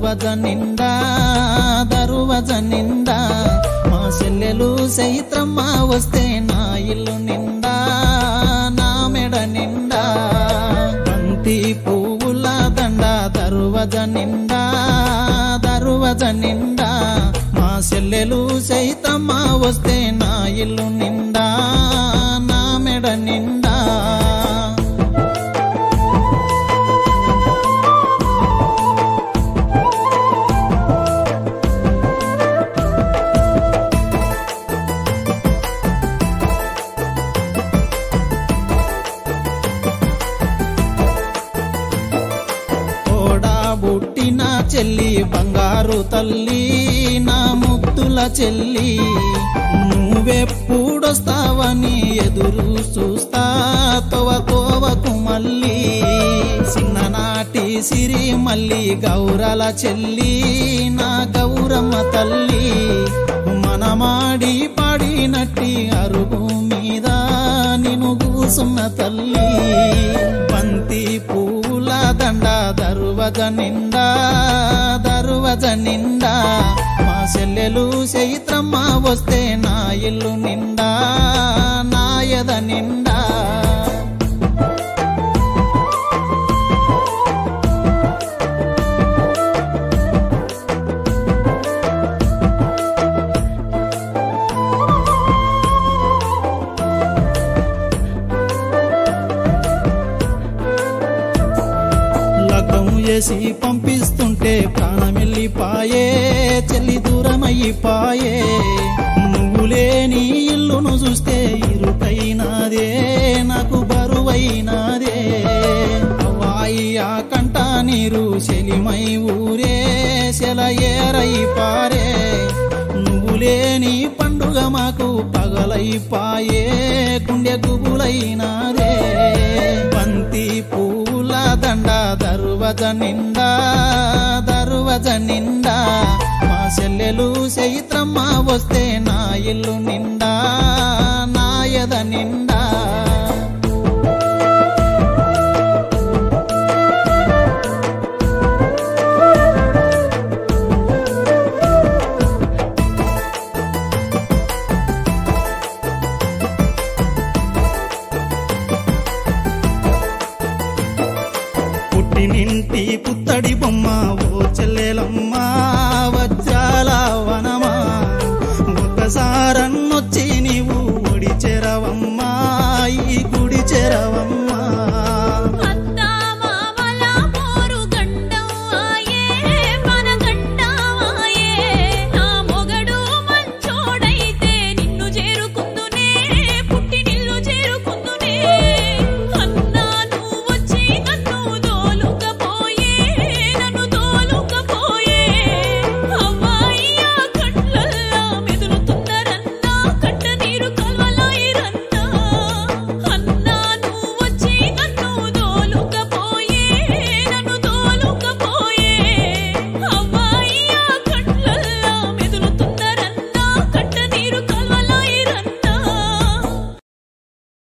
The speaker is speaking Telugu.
దరువజ నిండా దరువజ నిండా మా చెల్లెలు చైత్రమ్మ వస్తే నా ఇల్లు నిండా నా మెడ నిండా బంతి పువ్వుల దండ దరువజ నిండా దరువజ నిండా మా చెల్లెలు చైతమ్మ వస్తే నా ఇల్లు నిండా నా మెడ నిండా తోడా బుట్టిన చెల్లి బంగారు తల్లి నా ముద్దుల చెల్లి నువ్వెప్పుడొస్తావని ఎదురు చూస్తా తోవ తోవకు మళ్ళీ చిన్ననాటి సిరి మళ్ళీ గౌరల చెల్లి నా గౌరమ్మ తల్లి మనమాడి పాడినట్టి అరుగు మీద నిను కూసున్న తల్లి బంతి పూల దండ దరువజ నిండా దరువజ నిండా మా చెల్లెలు చైత్రమ్మ వస్తే నా ఇల్లు నిండా నాయద నిండా లగ్గం చేసి పంపిస్తుంటే ప్రాణమెల్లిపాయే చెల్లి దూరమయ్యిపాయే నువ్వు లేని ఇల్లును చూస్తే ఇరుకైనాదే నాకు బరువైనాదే అవ్వాయి ఆ కంట నీరు చెలిమై ఊరే సెల ఏరై పారే నువ్వు లేని పండుగ మాకు పగలైపాయే గుండె గుబులైనాదే బంతి పూల దండ దరువజ నిండా దరువజ నిండా మా చెల్లెలు చైత్రమ్మ వస్తే నా ఇల్లు నిండా నాయద నిండా పుట్టినింటి పుత్తడి బొమ్మ ఓ చెల్లెలమ్మ వజ్రాల వనమా ఒక్కసారన్నొచ్చి